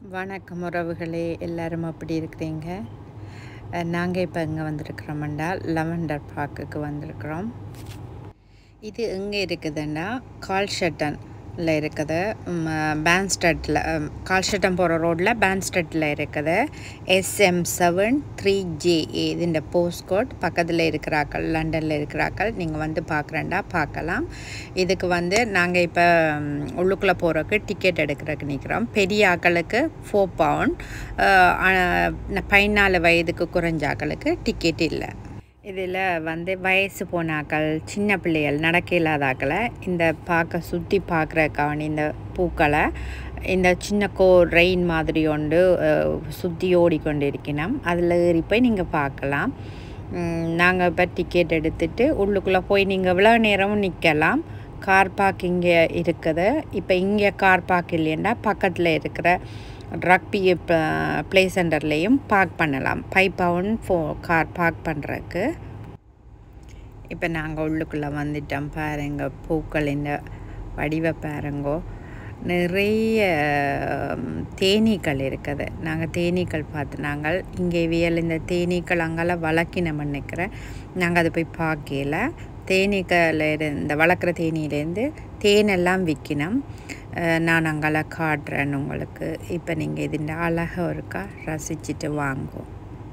வணக்கம் உறவுகளே எல்லாரும் அப்படி இருக்கிறீங்க நாங்கள் இப்போ இங்கே வந்திருக்கிறோம்டா லெவண்டர் பார்க்குக்கு வந்திருக்கிறோம் இது எங்கே இருக்குதுன்னா கால்ஷட்டனில் இருக்குது பேன்ஸ்டட்டில் கால்ஷட்டன் போகிற ரோட்டில் பேன்ஸ்டட்டில் இருக்குது எஸ்எம் செவன் த்ரீ ஜேஏ இதுன்ற போஸ்ட் கோட் பக்கத்தில் இருக்கிறாக்கள் லண்டனில் இருக்கிறாக்கள் நீங்கள் வந்து பார்க்குறேன்டா பார்க்கலாம் இதுக்கு வந்து நாங்கள் இப்போ உள்ளுக்குள்ளே போகிறதுக்கு டிக்கெட் எடுக்கிறதுக்கு நிற்கிறோம் பெரிய ஆக்களுக்கு ஃபோர் பவுண்ட் பதினாலு வயதுக்கு குறைஞ்ச ஆக்களுக்கு டிக்கெட் இல்லை இதில் வந்து வயசு போனாக்கள் சின்ன பிள்ளைகள் நடக்க இல்லாதாக்களை இந்த பார்க்க சுற்றி பார்க்குறக்கான இந்த பூக்களை இந்த சின்ன கோ ரெயின் மாதிரி ஒன்று சுற்றி ஓடிக்கொண்டு இருக்கணும் அதில் ஏறி போய் நீங்கள் பார்க்கலாம் நாங்கள் இப்போ டிக்கெட் எடுத்துகிட்டு உள்ளுக்குள்ளே போய் நீங்கள் எவ்வளோ நேரமும் நிற்கலாம் கார் பார்க் இங்கே இருக்குது இப்போ இங்கே கார் பார்க் இல்லைன்னா பக்கத்தில் இருக்கிற ரக்பி ப்ளே சென்டர்லேயும் பார்க் பண்ணலாம் five pound for car park பண்ணுறதுக்கு இப்போ நாங்கள் உள்ளுக்குள்ளே வந்துட்டோம் பாருங்க பூக்களின் வடிவ பாருங்கோ நிறைய தேனீக்கள் இருக்குது நாங்கள் தேனீக்கள் பார்த்து நாங்கள் இங்கே வியல் இந்த தேனீக்கள் அங்கெல்லாம் வளர்க்கினோம்னு நினைக்கிறேன் நாங்கள் அதை போய் பார்க்கல தேனீக்கள் இந்த வளர்க்குற தேனியிலேருந்து தேனெல்லாம் விற்கினோம் நான் அங்கெல்லாம் காட்டுறேன் உங்களுக்கு இப்போ நீங்கள் இதுஇந்த அழகாக இருக்கா ரசிச்சுட்டு வாங்கும்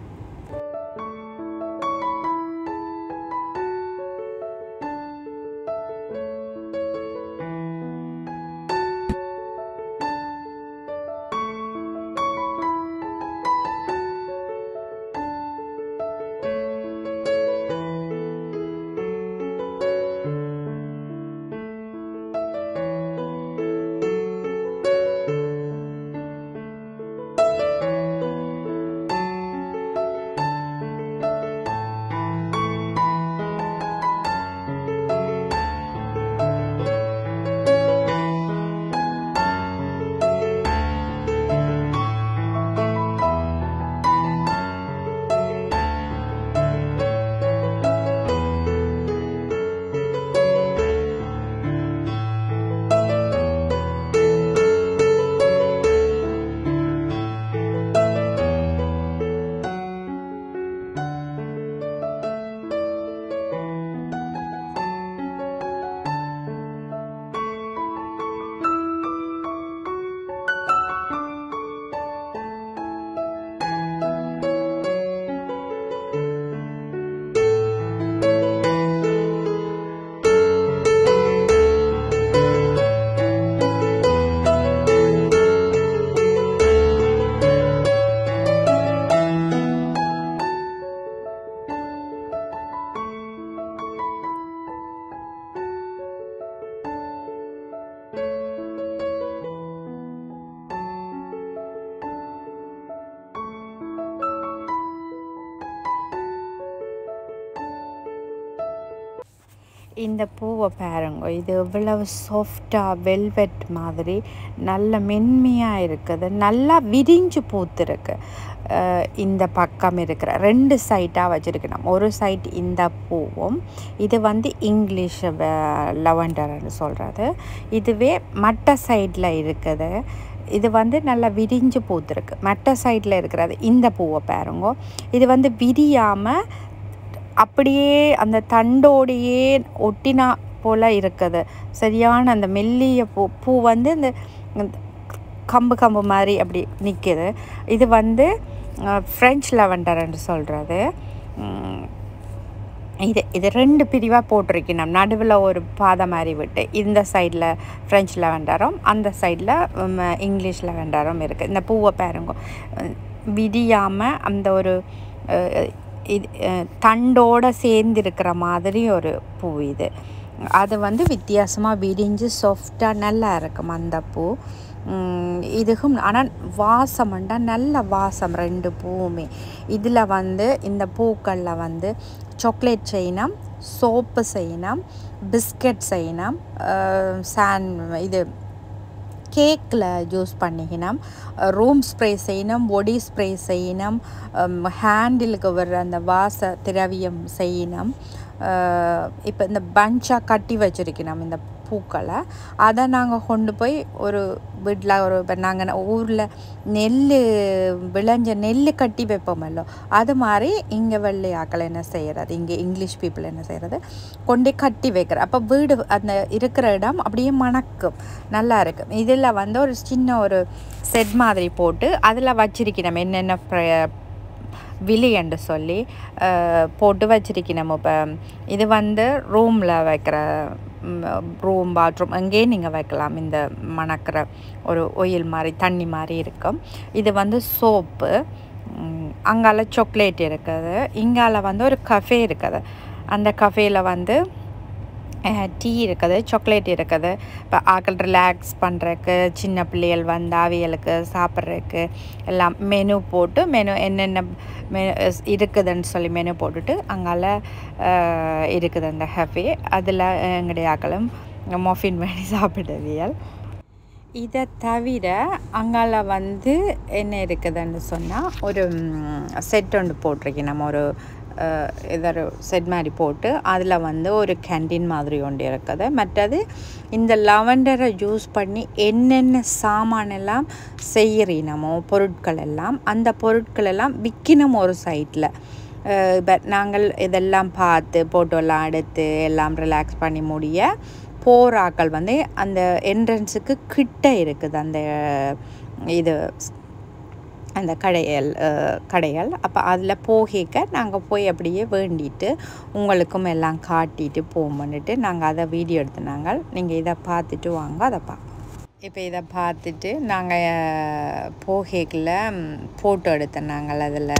இந்த பூவை பாருங்க இது எவ்வளவு சாஃப்டாக வெல்வெட் மாதிரி நல்ல மென்மையாக இருக்குது நல்லா விரிஞ்சு பூத்துருக்கு இந்த பக்கம் இருக்கிற ரெண்டு சைட்டாக வச்சுருக்கணும் ஒரு சைட் இந்த பூவும் இது வந்து இங்கிலீஷ் லவண்டர்னு சொல்கிறது இதுவே மற்ற சைடில் இருக்குது இது வந்து நல்லா விரிஞ்சு பூத்துருக்கு மற்ற சைடில் இருக்கிறது இந்த பூவை பாருங்க இது வந்து விரியாமல் அப்படியே அந்த தண்டோடையே ஒட்டினா போல் இருக்குது சரியான அந்த மெல்லிய பூ பூ வந்து இந்த கம்பு கம்பு மாதிரி அப்படி நிற்கிது இது வந்து ஃப்ரெஞ்ச் லெவண்டர்ன்னு சொல்கிறது இது இது ரெண்டு பிரிவாக போட்டிருக்கணும் நடுவில் ஒரு பாதை மாதிரி விட்டு இந்த சைடில் ஃப்ரெஞ்ச் லெவண்டரும் அந்த சைடில் இங்கிலீஷ் லெவண்டரும் இருக்குது இந்த பூவை பாருங்க விடியாமல் அந்த ஒரு இது தண்டோடு சேர்ந்திருக்கிற மாதிரி ஒரு பூ இது அது வந்து வித்தியாசமாக விரிஞ்சு சாஃப்டாக நல்லா இருக்கும் அந்த பூ இதுக்கும் ஆனால் வாசம்ண்டா நல்ல வாசம் ரெண்டு பூவுமே இதில் வந்து இந்த பூக்களில் வந்து சாக்லேட் செய்யணும் சோப்பு செய்யணும் பிஸ்கட் செய்யணும் சான் இது கேக்கில் யூஸ் பண்ணிக்கணும் ரூம் ஸ்ப்ரே செய்யணும் பொடி ஸ்ப்ரே செய்யணும் ஹேண்டிலுக்கு வர்ற அந்த வாச திரவியம் செய்யணும் இப்போ இந்த பஞ்சாக கட்டி வச்சுருக்கணும் இந்த பூக்களை அதை நாங்கள் கொண்டு போய் ஒரு வீட்டில் ஒரு இப்போ நாங்கள் ஊரில் நெல் விளைஞ்ச நெல் கட்டி வைப்போமல்லோ அது மாதிரி இங்கே வெள்ளையாக்கள் என்ன செய்கிறது இங்கே இங்கிலீஷ் பீப்புள் என்ன செய்கிறது கொண்டு கட்டி வைக்கிற அப்போ வீடு அந்த இருக்கிற இடம் அப்படியே மணக்கும் நல்லா இருக்கும் இதில் வந்து ஒரு சின்ன ஒரு செட் மாதிரி போட்டு அதில் வச்சிருக்கணும் என்னென்ன ப்ர- விழின்னு சொல்லி அஹ், போட்டு வச்சிருக்கணும் இப்போ இது வந்து ரூமில் வைக்கிற ரூம் பாத்ரூம் அங்கேயே நீங்கள் வைக்கலாம் இந்த மணக்கிற ஒரு ஒயில் மாதிரி தண்ணி மாதிரி இருக்கும் இது வந்து சோப்பு அங்கால சாக்லேட் இருக்குது இங்கால வந்து ஒரு கஃபே இருக்குது அந்த கஃபேயில் வந்து டீ இருக்குது சாக்லேட் இருக்குது இப்போ ஆக்கள் ரிலாக்ஸ் பண்ணுறக்கு சின்ன பிள்ளைகள் வந்து அவியலுக்கு சாப்பிட்றதுக்கு எல்லாம் மெனு போட்டு மெனு என்னென்ன மெ இருக்குதுன்னு சொல்லி மெனு போட்டுட்டு அங்கால அஹ், இருக்குது அந்த ஹெஃபே அதில் எங்களுடைய ஆக்களும் மொஃபின் பண்ணி சாப்பிடுவியல் இதை தவிர அங்கால வந்து என்ன இருக்குதுன்னு சொன்னால் ஒரு செட் ஒன்று போட்டிருக்கேன் நம்ம ஒரு அஹ், ஏதோ செட் மாதிரி போட்டு அதில் வந்து ஒரு கேண்டீன் மாதிரி ஒன்று இருக்குது மற்றது இந்த லவண்டரை யூஸ் பண்ணி என்னென்ன சாமான் எல்லாம் செய்கிறீனமோ பொருட்கள் எல்லாம் அந்த பொருட்கள் எல்லாம் விற்கணும் ஒரு சைட்டில் இப்போ நாங்கள் இதெல்லாம் பார்த்து ஃபோட்டோலாம் எடுத்து எல்லாம் ரிலாக்ஸ் பண்ணி முடிய போராக்கள் வந்து அந்த என்ட்ரன்ஸுக்கு கிட்ட இருக்குது அந்த இது அந்த கடையல் அஹ், கடைகள் அப்போ அதில் போகிக்க நாங்கள் போய் அப்படியே வேண்டிட்டு உங்களுக்கும் எல்லாம் காட்டிட்டு போம் பண்ணிட்டு நாங்கள் அதை வீடியோ எடுத்துனாங்க நீங்கள் இதை பார்த்துட்டு வாங்க அதை பார்ப்போம் இப்போ இதை பார்த்துட்டு நாங்கள் போகேக்கில் ஃபோட்டோ எடுத்தோம் நாங்கள் அதில்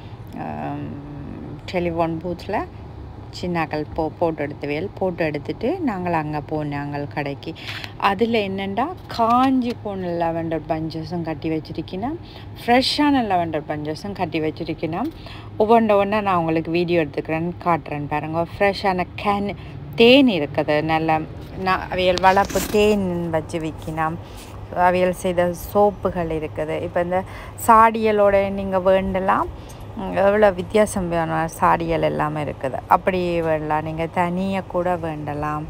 டெலிஃபோன் பூத்தில் சின்னாக்கள் போ ஃபோட்டோ எடுத்தவையல் ஃபோட்டோ எடுத்துட்டு நாங்கள் அங்கே போனாங்கள் கடைக்கு அதில் என்னென்னா காஞ்சி போன லெவண்டர் பஞ்சஸும் கட்டி வச்சிருக்கணும் ஃப்ரெஷ்ஷான லெவண்டர் பஞ்சஸும் கட்டி வச்சிருக்கணும் ஒவ்வொன்று ஒன்றா நான் உங்களுக்கு வீடியோ எடுத்துக்கிறேன்னு காட்டுறேன் பாருங்க ஃப்ரெஷ்ஷான கேன் தேன் இருக்குது நல்ல நான் அவையல் வளர்ப்பு தேன் வச்சு விற்கணும் அவியல் செய்த சோப்புகள் இருக்குது இப்போ இந்த சாடியலோட நீங்கள் வேண்டலாம் ம், எவ்வளோ வித்தியாசம் வேணும் சாடியல் எல்லாமே இருக்குது அப்படி வேண்டலாம் நீங்கள் தனியாக கூட வேண்டலாம்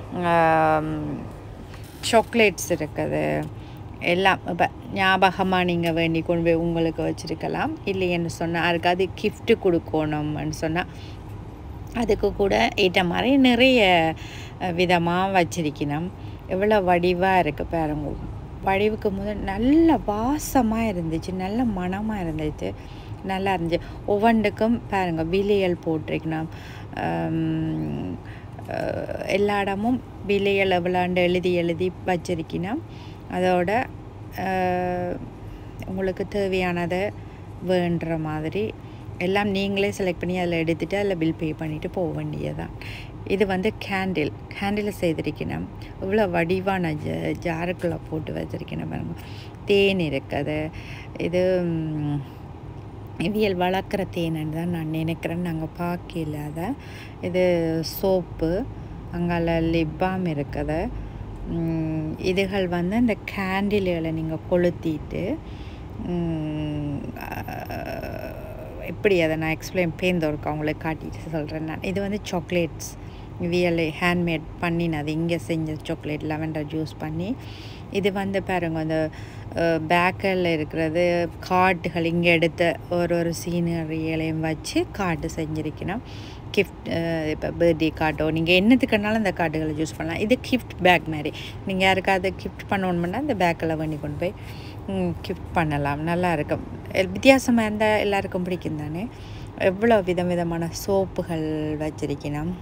சாக்லேட்ஸ் இருக்குது எல்லாம் இப்போ ஞாபகமாக நீங்கள் வேண்டி கொண்டு போய் உங்களுக்கு வச்சுருக்கலாம் இல்லைன்னு சொன்னால் அதுக்காவது கிஃப்ட்டு கொடுக்கணும்னு சொன்னால் அதுக்கு கூட ஏற்ற மாதிரி நிறைய விதமாக வச்சிருக்கணும் எவ்வளோ வடிவாக இருக்குது பாருங்க வடிவுக்கு முதல் நல்ல வாசமாக இருந்துச்சு நல்ல மணமாக இருந்துச்சு நல்லா இருந்துச்சு ஒவ்வொன்றுக்கும் பாருங்கள் விலையல் போட்டிருக்கணும் ஆம், அஹ், எல்லா இடமும் விலையல் எவ்வளோண்டு எழுதி எழுதி வச்சிருக்கணும் அதோட அஹ், உங்களுக்கு தேவையானதை வேண்டுற மாதிரி எல்லாம் நீங்களே செலக்ட் பண்ணி அதில் எடுத்துகிட்டு அதில் பில் பே பண்ணிவிட்டு போக வேண்டியதுதான் இது வந்து கேண்டில் கேண்டில் செய்திருக்கணும் இவ்வளோ வடிவான ஜ ஜாருக்குள்ளே போட்டு வச்சிருக்கணும் பாருங்க தேன் இருக்குது இது ம், இவியல் வளர்க்குற தேனன்னு தான் நான் நினைக்கிறேன் நாங்கள் பார்க்கல அதை இது சோப்பு அங்கால லிப்பாம் இருக்குது ம், இதுகள் வந்து அந்த கேண்டில்களை நீங்கள் கொளுத்திட்டு ம், அஹ், எப்படி அதை நான் எக்ஸ்பிளைன் பேர்ந்தோருக்கு அவங்களுக்கு காட்டிட்டு சொல்கிறேன் நான் இது வந்து சாக்லேட்ஸ் வியல் ஹேண்ட்மேட் பண்ணினது இங்கே செஞ்ச சாக்லேட் லெவண்டர் ஜூஸ் பண்ணி இது வந்து பாருங்க அந்த பேக்கில் இருக்கிறது கார்டுகள் இங்கே எடுத்த ஒரு ஒரு சீனரியலையும் வச்சு கார்டு செஞ்சிருக்கணும் கிஃப்ட் இப்போ பர்த்டே கார்டோ நீங்கள் என்னத்துக்குனாலும் அந்த கார்டுகளை யூஸ் பண்ணலாம் இது கிஃப்ட் பேக் மாதிரி நீங்கள் யாருக்காவது கிஃப்ட் பண்ணணும்னா இந்த பேக்கில் பண்ணி கொண்டு போய் கிஃப்ட் பண்ணலாம் நல்லா இருக்கும் வித்தியாசமாக இருந்தால் எல்லாருக்கும் பிடிக்கும் தானே எவ்வளோ விதம் விதமான சோப்புகள் வச்சிருக்கணும்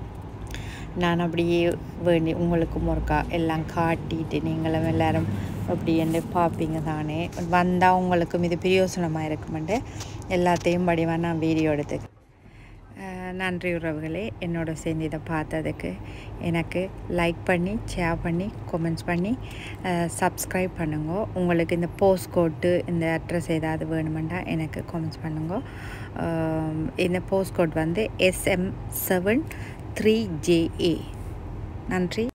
நான் அப்படியே வேண்டி உங்களுக்கும் ஒருக்கா எல்லாம் காட்டிட்டு நீங்களும் எல்லாரும் அப்படி என்று பார்ப்பீங்க தானே வந்தால் உங்களுக்கும் இது பிரயோசனமாக இருக்குமெண்டு எல்லாத்தையும் படிவாக நான் வீடியோ எடுத்து அஹ் நன்றி உறவுகளே என்னோட சேர்ந்து இதை பார்த்ததுக்கு எனக்கு லைக் பண்ணி ஷேர் பண்ணி கமெண்ட்ஸ் பண்ணி சப்ஸ்கிரைப் பண்ணுங்க உங்களுக்கு இந்த போஸ்ட் கோட்டு இந்த அட்ரஸ் ஏதாவது வேணுமெண்டா எனக்கு கமெண்ட்ஸ் பண்ணுங்க அஹ் இந்த போஸ்ட் கோட் வந்து எஸ்எம் செவன் த்ரீ ஜேஏ நன்றி